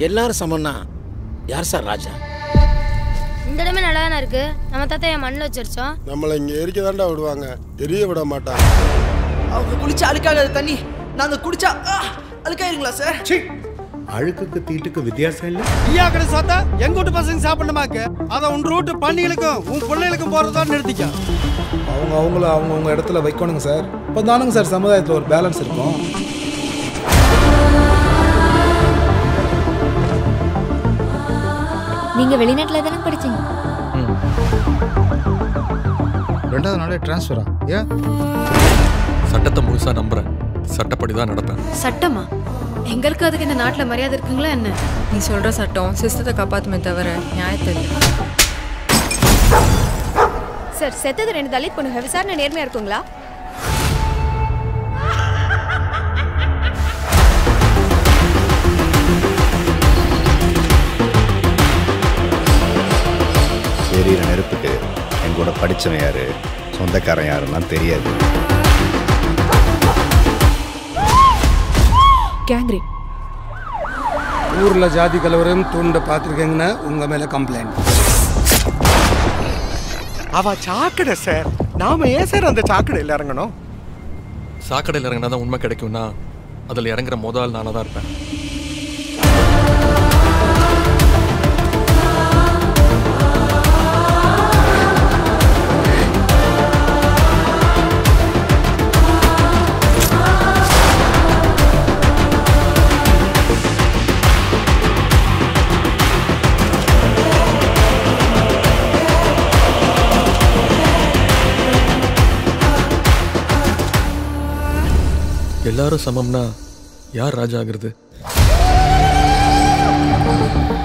எல்லாரும் சமம்னா யார் சார் ராஜா இந்த இடமே நல்லா தானே இருக்கு நம்ம தாத்தா என் மண்ணில் வச்சிருச்சோம் நம்மளை இங்கே எரிக்க தாண்டா விடுவாங்க எரிய விட மாட்டாங்க அவங்க குளிச்சா அழுக்காகாத தண்ணி நாங்க குடிச்சா ஆ, அழுக்காயிருங்களா சார் அழுக்குக்கு தீட்டுக்கு வித்தியாசம் இல்லை ஐயா கடை சாத்தா எங்க வீட்டு பசங்க சாப்பிடணுமாக்கு அதை உன் ரூட்டு பண்ணிகளுக்கும் உன் பிள்ளைகளுக்கும் போறதா நிறுத்திக்க அவங்க அவங்கள அவங்கவுங்க இடத்துல வைக்கணுங்க சார் இப்போ தானுங்க சார் சமுதாயத்தில் ஒரு பேலன்ஸ் இருக்கும் நீங்க வெளிநாட்டுல தானே படிச்சீங்க ரெண்டாவது நாளே ட்ரான்ஸ்ஃபரா ஏன் சட்டத்தை முழுசா நம்புறேன் சட்டப்படி தான் நடப்பேன் சட்டமா எங்களுக்கு அதுக்கு இந்த நாட்டுல மரியாதை இருக்குங்களா என்ன நீ சொல்ற சட்டம் சிஸ்டத்தை காப்பாத்துமே தவிர நியாயத்தை இல்லை. சார் செத்தது ரெண்டு தலித் பொண்ணுங்க விசாரணை நேர்மையா இருக்குங்களா எரியிற நெருப்புக்கு என் கூட படித்தவன் யாரு சொந்தக்காரன் யாருலாம் தெரியாது கேங்ரேப் ஊர்ல ஜாதி கலவரம் தூண்ட பார்த்துருக்கீங்கன்னா உங்க மேல கம்ப்ளைண்ட் அவ சாக்கடை சார் நாம ஏன் சார் அந்த சாக்கடையில் இறங்கணும் சாக்கடையில் இறங்கினா தான் உண்மை கிடைக்கும்னா அதில் இறங்குற முதல் நானாக தான் இருப்பேன் எல்லாரும் சமம்னா யார் ராஜா ஆகுறது